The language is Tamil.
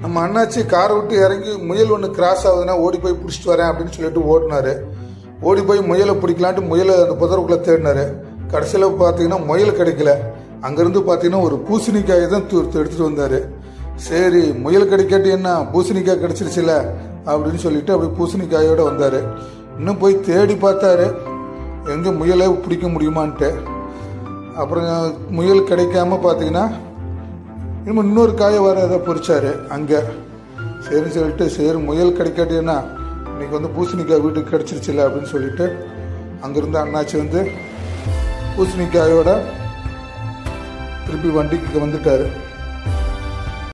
நம்ம அண்ணாச்சி காரை விட்டு இறங்கி முயல் ஒன்று கிராஸ் ஆகுதுன்னா ஓடி போய் பிடிச்சிட்டு வரேன் அப்படின்னு சொல்லிட்டு ஓடினாரு ஓடி போய் முயலை பிடிக்கலான்ட்டு முயலை அந்த புதருக்குள்ளே தேடினாரு கடைசியில் பார்த்தீங்கன்னா முயல் கிடைக்கல அங்கேருந்து பார்த்தீங்கன்னா ஒரு பூசணிக்காயை தான் தூ எடுத்துகிட்டு வந்தார் சரி முயல் கிடைக்காட்டி என்ன பூசணிக்காய் கிடச்சிருச்சுல அப்படின்னு சொல்லிட்டு அப்படியே பூசணிக்காயோட வந்தார் இன்னும் போய் தேடி பார்த்தாரு எங்கே முயலை பிடிக்க முடியுமான்ட்டு அப்புறம் முயல் கிடைக்காம பார்த்தீங்கன்னா இன்னும் இன்னொரு காயை வர அதை பொறிச்சாரு அங்கே சரின்னு சொல்லிட்டு சரி முயல் கிடைக்காட்டினா இன்னைக்கு வந்து பூசணிக்காய் வீட்டுக்கு கிடச்சிருச்சுல அப்படின்னு சொல்லிட்டு அங்கேருந்து அண்ணாச்சி வந்து பூசணிக்காயோட திருப்பி வண்டிக்கு வந்துட்டாரு